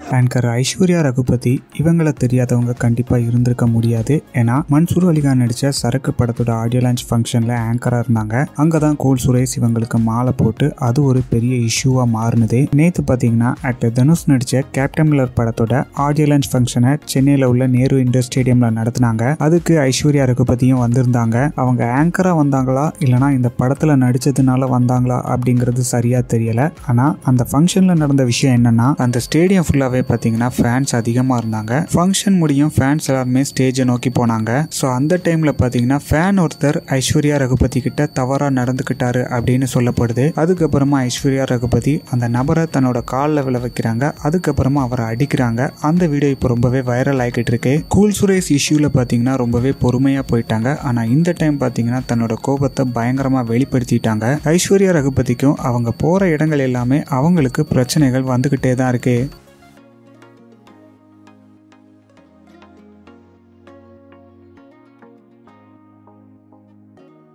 anchor Aishwarya Raghupathi இவங்கள தெரியாதவங்க கண்டிப்பாக இருந்திருக்க முடியாது ஏன்னா மன்சூர் அலிகான் நடித்த சரக்கு படத்தோட ஆடியோ லான்ச் ஃபங்க்ஷனில் ஆங்கராக இருந்தாங்க அங்கே தான் கோல் சுரேஷ் இவங்களுக்கு மாலை போட்டு அது ஒரு பெரிய இஷ்யூவாக மாறினது நேற்று பார்த்தீங்கன்னா ஆக்டர் தனுஷ் நடித்த கேப்டன் மில்லர் படத்தோட ஆடியோ லான்ச் ஃபங்க்ஷனை சென்னையில் உள்ள நேரு இண்டோர் ஸ்டேடியமில் நடத்தினாங்க அதுக்கு ஐஸ்வர்யா ரகுபதியும் வந்திருந்தாங்க அவங்க ஆங்கராக வந்தாங்களா இல்லைனா இந்த படத்தில் நடித்ததுனால வந்தாங்களா அப்படிங்கிறது சரியாக தெரியல ஆனால் அந்த ஃபங்க்ஷனில் நடந்த விஷயம் என்னன்னா அந்த ஸ்டேடியம் ஃபுல்லாகவே பார்த்தீங்கன்னா ஃபேன்ஸ் அதிகமாக இருந்தாங்க ஃபங்க்ஷன் முடியும் ஃபேன்ஸ் எல்லாருமே ஸ்டேஜை நோக்கி போனாங்க ஸோ அந்த டைமில் பார்த்தீங்கன்னா ஃபேன் ஒருத்தர் ஐஸ்வர்யா ரகுபதி கிட்ட தவறாக நடந்துக்கிட்டாரு அப்படின்னு சொல்லப்படுது அதுக்கப்புறமா ஐஸ்வர்யா ரகுபதி அந்த நபரை தன்னோட காலில் விழ வைக்கிறாங்க அதுக்கப்புறமா அவரை அடிக்கிறாங்க அந்த வீடியோ இப்போ ரொம்பவே வைரல் ஆகிட்டு இருக்கு கூல் சுரேஷ் இஷ்யூவில் பார்த்தீங்கன்னா ரொம்பவே பொறுமையாக போயிட்டாங்க ஆனால் இந்த டைம் பார்த்தீங்கன்னா தன்னோட கோபத்தை பயங்கரமாக வெளிப்படுத்திட்டாங்க ஐஸ்வர்யா ரகுபதிக்கும் அவங்க போகிற இடங்கள் எல்லாமே அவங்களுக்கு பிரச்சனைகள் வந்துக்கிட்டே தான் இருக்கு